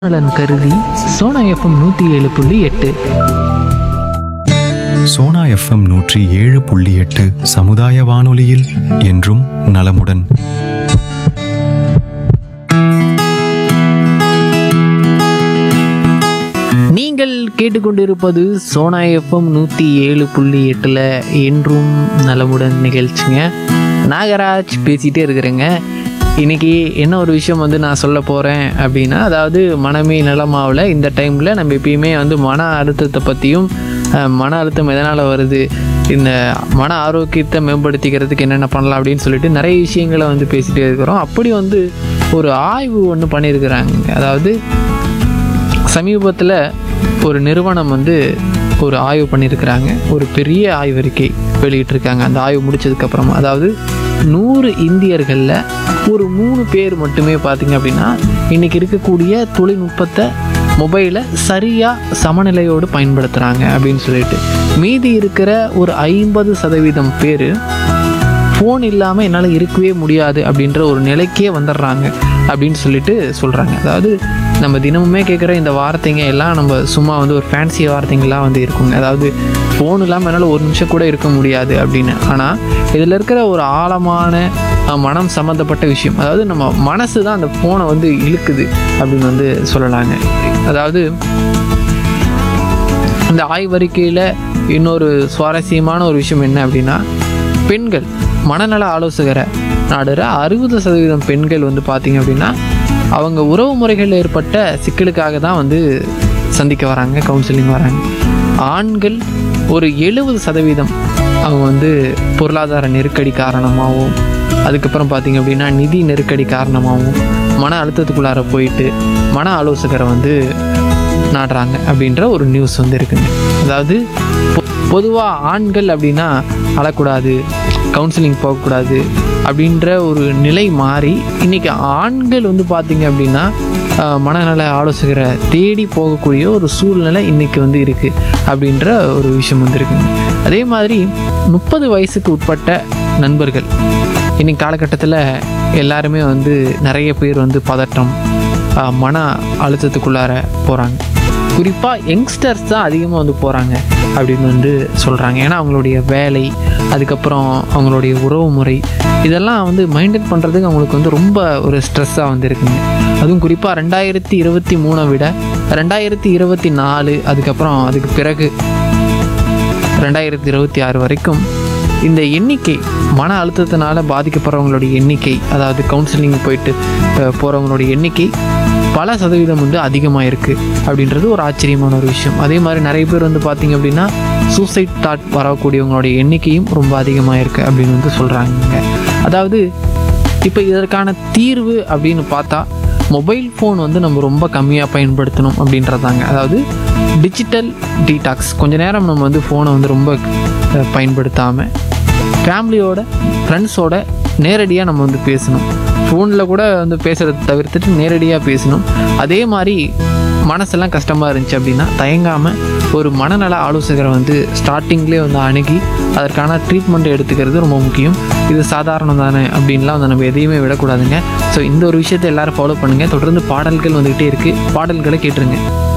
நலன் கருதி சோனா எஃப்எம் நூற்றி ஏழு புள்ளி எட்டு சோனா எஃப்எம் நூற்றி ஏழு புள்ளி எட்டு சமுதாய வானொலியில் என்றும் நலமுடன் நீங்கள் கேட்டுக்கொண்டிருப்பது சோனா எஃப்எம் நூற்றி ஏழு புள்ளி எட்டில் என்றும் நலமுடன் நிகழ்ச்சிங்க நாகராஜ் பேசிகிட்டே இருக்கிறேங்க இன்னைக்கு என்ன ஒரு விஷயம் வந்து நான் சொல்ல போகிறேன் அப்படின்னா அதாவது மனமே நலமாவில் இந்த டைமில் நம்ம எப்பயுமே வந்து மன அழுத்தத்தை பற்றியும் அஹ், மன அழுத்தம் எதனால் வருது இந்த மன ஆரோக்கியத்தை மேம்படுத்திக்கிறதுக்கு என்னென்ன பண்ணலாம் அப்படின்னு சொல்லிட்டு நிறைய விஷயங்களை வந்து பேசிகிட்டே இருக்கிறோம் அப்படி வந்து ஒரு ஆய்வு ஒன்று பண்ணியிருக்கிறாங்க அதாவது சமீபத்தில் ஒரு நிறுவனம் வந்து ஒரு ஆய்வு பண்ணியிருக்கிறாங்க ஒரு பெரிய ஆய்வறிக்கை வெளியிட்டிருக்காங்க அந்த ஆய்வு முடிச்சதுக்கப்புறமா அதாவது நூறு இந்தியர்களில் ஒரு மூணு பேர் மட்டுமே பார்த்தீங்க அப்படின்னா இன்றைக்கி இருக்கக்கூடிய தொழில்நுட்பத்தை மொபைலை சரியாக சமநிலையோடு பயன்படுத்துகிறாங்க அப்படின்னு சொல்லிட்டு மீதி இருக்கிற ஒரு ஐம்பது சதவீதம் பேர் ஃபோன் இல்லாமல் என்னால் இருக்கவே முடியாது அப்படின்ற ஒரு நிலைக்கே வந்துடுறாங்க அப்படின்னு சொல்லிட்டு சொல்கிறாங்க அதாவது நம்ம தினமுமே கேட்குற இந்த வார்த்தைங்க எல்லாம் நம்ம சும்மா வந்து ஒரு ஃபேன்சி வார்த்தைங்கள்லாம் வந்து இருக்குங்க அதாவது ஃபோன் இல்லாமல் என்னால் ஒரு நிமிஷம் கூட இருக்க முடியாது அப்படின்னு ஆனால் இதில் இருக்கிற ஒரு ஆழமான அஹ், மனம் சம்மந்தப்பட்ட விஷயம் அதாவது நம்ம மனசு தான் அந்த ஃபோனை வந்து இழுக்குது அப்படின்னு வந்து சொல்லலாங்க அதாவது இந்த ஆய்வறிக்கையில் இன்னொரு சுவாரஸ்யமான ஒரு விஷயம் என்ன அப்படின்னா பெண்கள் மனநல ஆலோசகரை நாடுற அறுபது சதவீதம் பெண்கள் வந்து பார்த்தீங்க அப்படின்னா அவங்க உறவு முறைகளில் ஏற்பட்ட சிக்கலுக்காக தான் வந்து சந்திக்க வராங்க கவுன்சிலிங் வராங்க ஆண்கள் ஒரு எழுபது சதவீதம் அவங்க வந்து பொருளாதார நெருக்கடி காரணமாகவும் அதுக்கப்புறம் பார்த்தீங்க அப்படின்னா நிதி நெருக்கடி காரணமாகவும் மன அழுத்தத்துக்குள்ளார போயிட்டு மன ஆலோசகரை வந்து நாடுறாங்க அப்படின்ற ஒரு நியூஸ் வந்து இருக்குங்க அதாவது பொதுவாக ஆண்கள் அப்படின்னா அழக்கூடாது கவுன்சிலிங் போகக்கூடாது அப்படின்ற ஒரு நிலை மாறி இன்றைக்கி ஆண்கள் வந்து பார்த்திங்க அப்படின்னா ஆஹ், மனநல ஆலோசகரை தேடி போகக்கூடிய ஒரு சூழ்நிலை இன்றைக்கி வந்து இருக்குது அப்படின்ற ஒரு விஷயம் வந்து இருக்குங்க அதே மாதிரி முப்பது வயசுக்கு உட்பட்ட நண்பர்கள் இன்னைக்கு காலகட்டத்தில் எல்லாருமே வந்து நிறைய பேர் வந்து பதட்டம் ஆஹ், மன அழுத்தத்துக்குள்ளார போகிறாங்க குறிப்பாக யங்ஸ்டர்ஸ் தான் அதிகமாக வந்து போகிறாங்க அப்படின்னு வந்து சொல்கிறாங்க ஏன்னா அவங்களுடைய வேலை அதுக்கப்புறம் அவங்களுடைய உறவு முறை இதெல்லாம் வந்து மைண்டட் பண்ணுறதுக்கு அவங்களுக்கு வந்து ரொம்ப ஒரு ஸ்ட்ரெஸ்ஸாக வந்து இருக்குங்க அதுவும் குறிப்பாக ரெண்டாயிரத்தி இருபத்தி மூணை விட ரெண்டாயிரத்தி இருபத்தி நாலு அதுக்கப்புறம் அதுக்கு பிறகு ரெண்டாயிரத்தி இருபத்தி ஆறு வரைக்கும் இந்த எண்ணிக்கை மன அழுத்தத்தினால பாதிக்கப்படுறவங்களுடைய எண்ணிக்கை அதாவது கவுன்சிலிங் போயிட்டு அஹ், போறவங்களுடைய எண்ணிக்கை பல சதவீதம் வந்து அதிகமாக இருக்குது அப்படின்றது ஒரு ஆச்சரியமான ஒரு விஷயம் அதே மாதிரி நிறைய பேர் வந்து பார்த்திங்க அப்படின்னா சூசைட் தாட் வரக்கூடியவங்களுடைய எண்ணிக்கையும் ரொம்ப அதிகமாக இருக்குது அப்படின்னு வந்து சொல்கிறாங்க அதாவது இப்போ இதற்கான தீர்வு அப்படின்னு பார்த்தா மொபைல் ஃபோன் வந்து நம்ம ரொம்ப கம்மியாக பயன்படுத்தணும் அப்படின்றதாங்க அதாவது டிஜிட்டல் டீடாக்ஸ் கொஞ்ச நேரம் நம்ம வந்து ஃபோனை வந்து ரொம்ப பயன்படுத்தாமல் ஃபேமிலியோட ஃப்ரெண்ட்ஸோட நேரடியாக நம்ம வந்து பேசணும் ஃபோனில் கூட வந்து பேசுகிறத தவிர்த்துட்டு நேரடியாக பேசணும் அதே மாதிரி மனசெல்லாம் கஷ்டமாக இருந்துச்சு அப்படின்னா தயங்காமல் ஒரு மனநல ஆலோசகரை வந்து ஸ்டார்டிங்லேயே வந்து அணுகி அதற்கான ட்ரீட்மெண்ட் எடுத்துக்கிறது ரொம்ப முக்கியம் இது சாதாரணம் தானே அப்படின்லாம் வந்து நம்ம எதையுமே விடக்கூடாதுங்க ஸோ இந்த ஒரு விஷயத்தை எல்லாரும் ஃபாலோ பண்ணுங்கள் தொடர்ந்து பாடல்கள் வந்துக்கிட்டே இருக்குது பாடல்களை கேட்டுருங்க